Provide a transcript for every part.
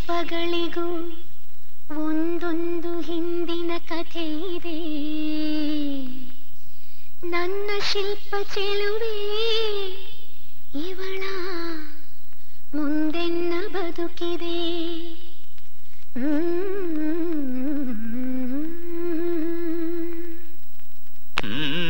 ಶಿಲ್ಪಗಳಿಗೂ ಒಂದೊಂದು ಹಿಂದಿನ ಕಥೆ ಇದೆ ನನ್ನ ಶಿಲ್ಪ ಚೆಲುವೆ ಇವಳ ಮುಂದೆನ್ನ ಬದುಕಿದೆ ಹ್ಮ್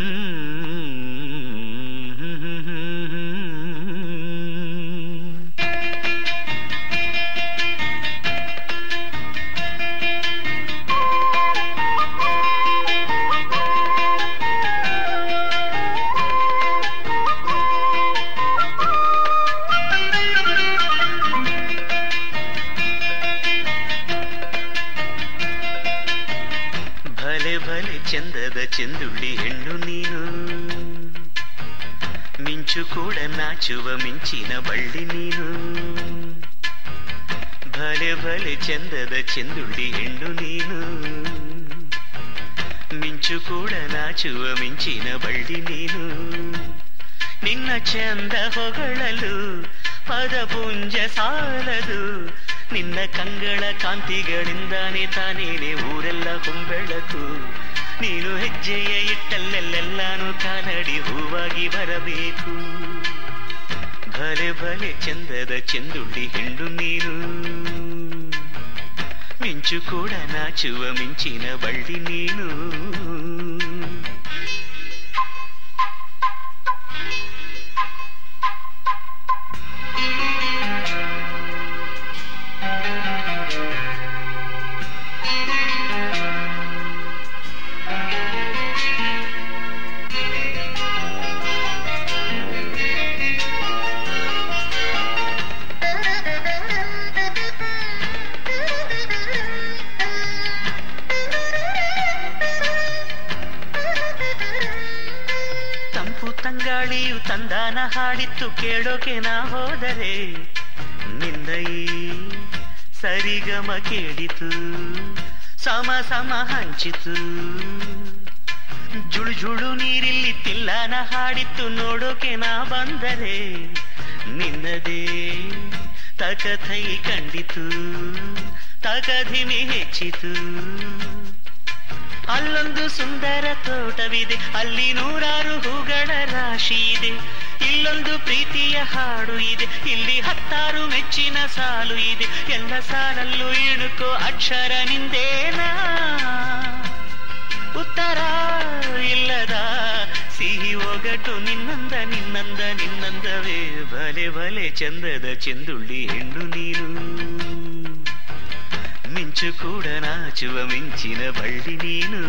ಭಲೆ ಭಲೆ ಚಂದದ ಚೆಂದುಳ್ಳಿ ಹೆಣ್ಣು ನೀನು ಮಿಂಚು ಕೂಡ ನಾಚುವ ಮಿಂಚಿನ ಬಳ್ಳಿ ನೀನು ಭಲೆ ಭಲೆ ಚಂದದ ಚೆಂದುಳ್ಳಿ ಹೆಣ್ಣು ನೀನು ಮಿಂಚು ಕೂಡ ನಾಚುವ ಮಿಂಚಿನ ಬಳ್ಳಿ ನೀನು ನಿನ್ನ ಚಂದ ಹೊಗಳಲು ಪದಪುಂಜ ಸಾಲದು ನಿನ್ನ ಕಂಗಳ ಕಾಂತಿಗಳಿಂದಾನೇ ತಾನೇನೆ ಊರೆಲ್ಲ ಹೊಂಬೆಳಕು ನೀನು ಹೆಜ್ಜೆಯ ಇಟ್ಟಲ್ಲೆಲ್ಲೆಲ್ಲಾನು ಕಾಲಡಿ ಹೂವಾಗಿ ಬರಬೇಕು ಭಲೆ ಭಲೆ ಚಂದದ ಚೆಂದುಳ್ಳಿ ಹೆಣ್ಣು ನೀನು ಮಿಂಚು ಕೂಡ ನಾಚುವ ಮಿಂಚಿನ ಬಳ್ಳಿ ನೀನು ತಂಪು ತಂಗಾಳಿಯು ತಂದಾನ ಹಾಡಿತ್ತು ಕೇಳೋಕೆ ನಾ ಹೋದರೆ ನಿಂದ ಈ ಸರಿಗಮ ಕೇಳಿತು ಸಮ ಸಮ ಹಂಚಿತು ಜುಳು ಜುಳು ನೀರಿಲ್ಲಿ ತಿಲ್ಲಾನ ಹಾಡಿತ್ತು ನೋಡೋಕೆ ನಾ ಬಂದರೆ ನಿನ್ನದೇ ತಕಥೈ ಕಂಡಿತು ತಕಧಿಮಿ ಹೆಚ್ಚಿತು ಅಲ್ಲೊಂದು ಸುಂದರ ತೋಟವಿದೆ ಅಲ್ಲಿ ನೂರಾರು ಹೂಗಳ ರಾಶಿ ಇದೆ ಇಲ್ಲೊಂದು ಪ್ರೀತಿಯ ಹಾಡು ಇದೆ ಇಲ್ಲಿ ಹತ್ತಾರು ಮೆಚ್ಚಿನ ಸಾಲು ಇದೆ ಎಲ್ಲ ಸಾಲಲ್ಲೂ ಇಣುಕೋ ಅಕ್ಷರ ನಿಂದೇನಾ ಉತ್ತರ ಇಲ್ಲದ ಸಿಹಿ ಒಗಟು ನಿನ್ನಂದ ನಿನ್ನಂದ ನಿನ್ನಂದವೇ ಭಲೆ ಭಲೆ ಚಂದದ ಚೆಂದುಳ್ಳಿ ಹೆಣ್ಣು ನೀನು ಮಿಂಚು ಕೂಡ ನಾಚುವ ಮಿಂಚಿನ ಬಳ್ಳಿ ನೀನು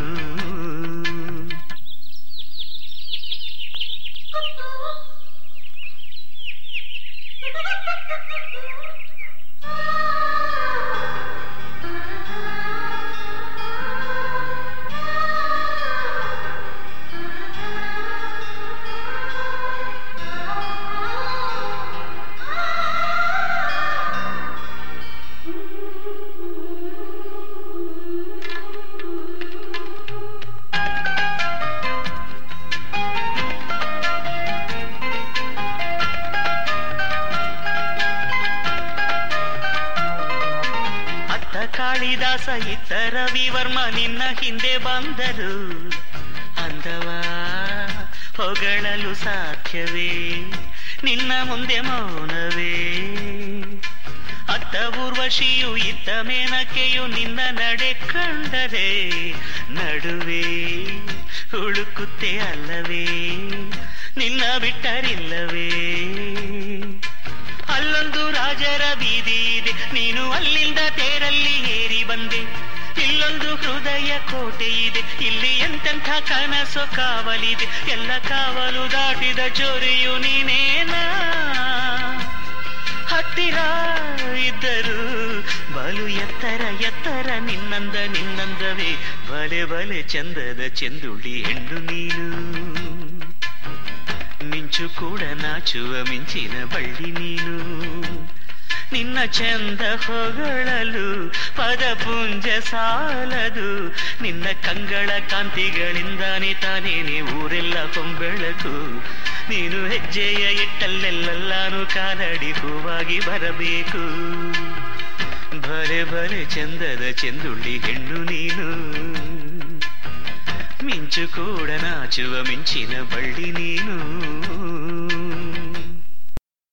ಅತ್ತ ಕಾಳಿದಾಸ ಇತ್ತ ರವಿವರ್ಮ ನಿನ್ನ ಹಿಂದೆ ಬಂದರು ಅಂದವ ಹೊಗಳಲು ಸಾಧ್ಯವೇ ನಿನ್ನ ಮುಂದೆ ಮೌನವೇ ಅತ್ತ ಊರ್ವಶಿಯು ಇತ್ತ ಮೇನಕೆಯು ನಿನ್ನ ನಡೆ ಕಂಡರೆ ನಡುವೆ ಹುಡುಕುತ್ತೆ ಅಲ್ಲವೇ ನಿನ್ನ ಬಿಟ್ಟರಿಲ್ಲವೇ ಅಲ್ಲೊಂದು ರಾಜರ ಬೀದಿ ಇದೆ ನೀನು ಅಲ್ಲಿಂದ ತೇರಲ್ಲಿ ಏರಿ ಬಂದೆ ಇಲ್ಲೊಂದು ಹೃದಯ ಕೋಟೆ ಇದೆ ಇಲ್ಲಿ ಎಂತೆಂಥ ಕನಸು ಕಾವಲಿದೆ ಎಲ್ಲ ಕಾವಲು ದಾಟಿದ ಚೋರಿಯು ನೀನೇನಾ ಹತ್ತಿರ ಇದ್ದರು ಬಲು ಎತ್ತರ ಎತ್ತರ ನಿನ್ನಂದ ನಿನ್ನಂದವೇ ಬಲೆ ಬಲೆ ಚಂದದ ಚೆಂದುಳ್ಳಿ ಹೆಣ್ಣು ನೀನು ಮಿಂಚು ಕೂಡ ನಾಚುವ ಮಿಂಚಿನ ಬಳ್ಳಿ ನೀನು ನಿನ್ನ ಚಂದ ಹೊಗಳಲು ಪದಪುಂಜ ಸಾಲದು ನಿನ್ನ ಕಂಗಳ ಕಾಂತಿಗಳಿಂದಾನೇ ತಾನೇನೆ ಊರೆಲ್ಲ ಹೊಂಬೆಳಕು ನೀನು ಹೆಜ್ಜೆಯ ಇಟ್ಟಲ್ಲೆಲ್ಲಾನು ಕಾಲಡಿ ಹೂವಾಗಿ ಬರಬೇಕು ಭಲೆ ಬಲೆ ಚಂದದ ಚೆಂದುಳ್ಳಿ ಹೆಣ್ಣು ನೀನು ಮಿಂಚು ಕೂಡ ನಾಚುವ ಮಿಂಚಿನ ಬಳ್ಳಿ ನೀನು